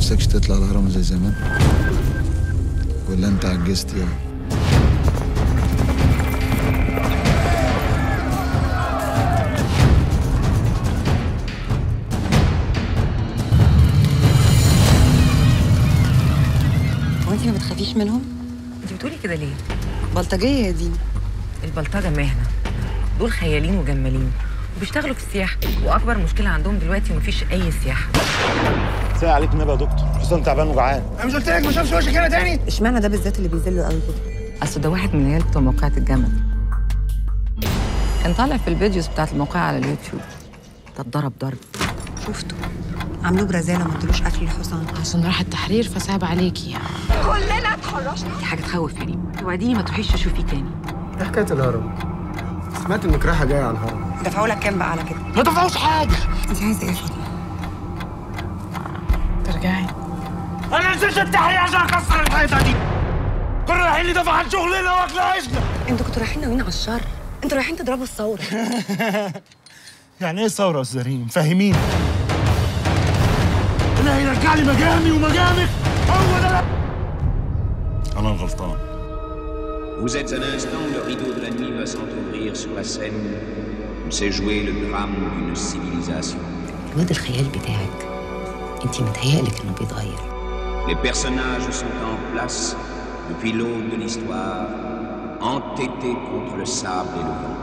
نفسكش تطلع الهرم زي زمان ولا انت عجزت يا هو انت ما بتخافيش منهم؟ انت بتقولي كده ليه؟ بلطجيه يا دين البلطجه مهنه دول خيالين وجمالين وبيشتغلوا في السياحه واكبر مشكله عندهم دلوقتي مفيش اي سياحه ساعة عليك النبي يا دكتور حسام تعبان وجعان انا مش قلت لك ما شافش وشك هنا تاني اشمعنى ده بالذات اللي بيذله قوي كده؟ اصل ده واحد من العيال بتوع موقعة الجمل كان طالع في الفيديوز بتاعت الموقع على اليوتيوب ده اتضرب ضرب شفته عملوه برزاله ما ادلوش اكل الحصان عشان راح التحرير فصعب عليكي دي حاجه تخوف كريم توعديني ما تروحيش تشوفيه تاني ايه حكايه الهرم سمعت انك رايحه جايه على الهرم دفعوا لك كام بقى على كده؟ ما دفعوش حاجه انت عايزه ايه يا فاطمه؟ ترجعي انا نزلت التحرير عشان اكسر الحيطه دي كنا رايحين ندافع عن شغلنا واكل عيشنا انتوا كنتوا رايحين ناويين على الشر انتوا رايحين تضربوا الثوره يعني ايه ثورة يا أستاذ ريم فاهمين اللي هيرجع لي مجامي ومجامك هو ده أنا الغلطان Vous êtes un instant où le rideau de la nuit va s'entrouvrir sur la scène où s'est joué le drame d'une civilisation. الواد الخيال بتاعك انت متهيألك انه بيتغير Les personnages sont en place depuis l'aube de l'histoire, entêtés contre le sable et le vent.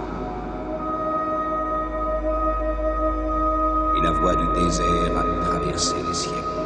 Et la voie du désert a traversé les siècles.